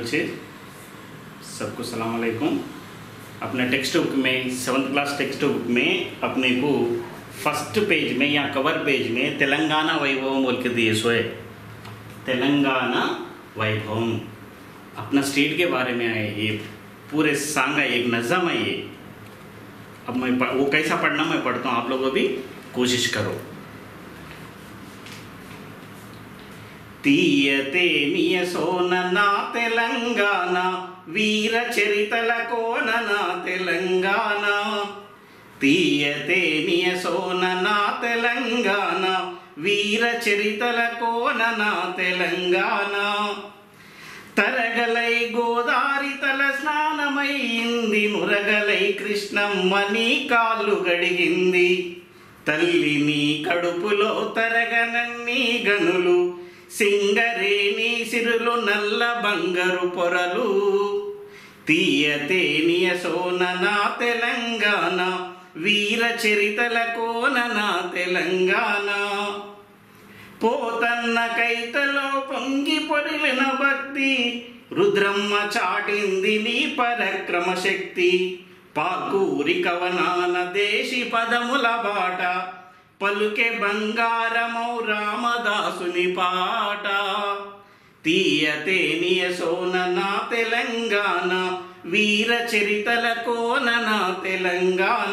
बच्चे सबको सलाम अलैकुम अपने टेक्स्ट बुक में सेवन्थ क्लास टेक्स्ट बुक में अपने को फर्स्ट पेज में या कवर पेज में तेलंगाना वैभवम बोल के दिए सो है तेलंगाना वैभवम अपना स्टेट के बारे में है ये पूरे सांग है एक नज़म है ये अब मैं पढ़- वो कैसा पढ़ना मैं पढ़ता हूँ आप लोग भी कोशिश करो తీయతే నియసోన నా తెలంగాణ వీర చరితల కోన నా తెలంగాణ తీయతే నియసోన నా తెలంగాణ వీర చరితల కోన నా తెలంగాణ తరగలై గోదారి తల స్నానమైంది మురగలై కృష్ణమ్మ నీ కాళ్ళు గడిగింది తల్లి నీ కడుపులో తరగనన్ని గనులు సింగరేణి సిరులు నల్ల బంగారు పొరలు తీయతేనియ సోన నా తెలంగాణ వీర చరితల కోన నా తెలంగాణ పోతన్న కైతలో పొంగి పొరిలిన భక్తి రుద్రమ్మ చాటింది నీ పరక్రమ శక్తి పాకూరి కవనాన దేశి పదముల బాట పలుకే బంగారమౌ రామదాసుని పాట తీయతేనియ సోన నా తెలంగాణ వీర చరితల కోన నా తెలంగాణ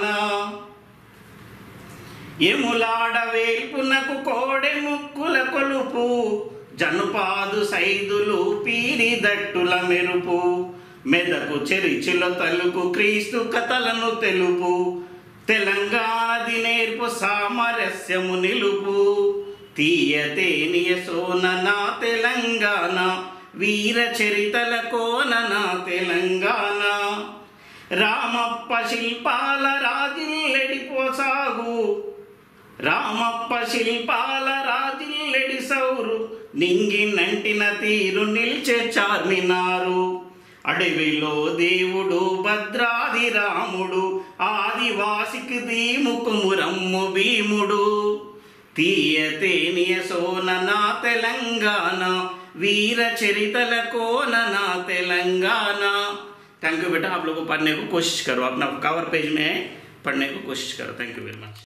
ఎములాడ వేల్పునకు కోడె ముక్కుల కొలుపు జనుపాదు సైదులు పీరి దట్టుల మెరుపు మెదకు చెరిచిల తలుపు క్రీస్తు కథలను తెలుపు తెలంగాణది నేర్పు సామరస్యము నిలుపు తీయతేనియ సోన నా తెలంగాణ వీర చరితల కోన నా తెలంగాణ రామప్ప శిల్పాల రాజిల్లెడి పోసాగు రామప్ప శిల్పాల రాజిల్లెడి సౌరు నింగి నంటిన తీరు నిల్చే చార్మినారు అడవిలో దేవుడు భద్రాది రాముడు ఆదివాసికి దీముకుమురమ్ము భీముడు తీయతేనియ సోన నా తెలంగాణ వీర చరితల కోన నా तेलंगाना थैंक यू बेटा आप लोग को पढ़ने को कोशिश करो अपना कवर पेज में है पढ़ने को कोशिश करो थैंक यू वेरी मच